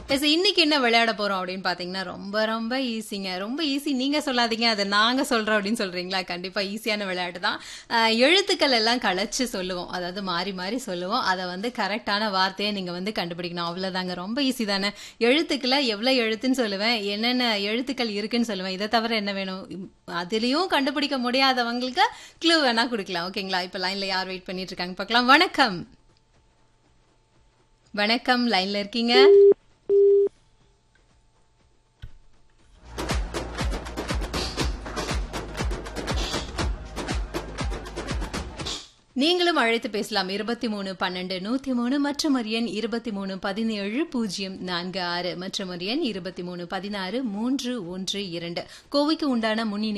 S இன்னைக்கு என்ன விளையாட போறோம் அப்படின்னு பாத்தீங்கன்னா ரொம்ப ரொம்ப ஈஸிங்க ரொம்ப ஈஸி நீங்க சொல்லாதீங்க அதை நாங்க சொல்றோம் அப்படின்னு சொல்றீங்களா கண்டிப்பா ஈஸியான விளையாட்டு தான் அஹ், எழுத்துக்கள் எல்லாம் கலைச்சு சொல்லுவோம் அதாவது மாறி மாறி சொல்லுவோம் அதை வந்து கரெக்டான வார்த்தையை நீங்க வந்து கண்டுபிடிக்கணும் அவ்வளவுதாங்க ரொம்ப ஈஸி தானே எழுத்துக்களை எவ்வளவு எழுத்துன்னு சொல்லுவேன் என்னென்ன எழுத்துக்கள் இருக்குன்னு சொல்லுவேன் இதை தவிர என்ன வேணும் இம், அதுலயும் கண்டுபிடிக்க முடியாதவங்களுக்கு க்ளூ வேணா கொடுக்கலாம் ஓகேங்களா இப்ப லைன்ல யார் வெயிட் பண்ணிட்டு இருக்காங்க பார்க்கலாம் வணக்கம் வணக்கம் லைன்ல இருக்கீங்க நீங்களும் அழைத்து பேசலாம் இருபத்தி மூணு பன்னெண்டு நூத்தி மூணு மற்றும் ஒரு எண் இருபத்தி மூணு பதினேழு பூஜ்ஜியம் நான்கு ஆறு மற்றும் ஒரு எண் இருபத்தி மூணு பதினாறு மூன்று ஒன்று இரண்டு கோவைக்கு உண்டான முன்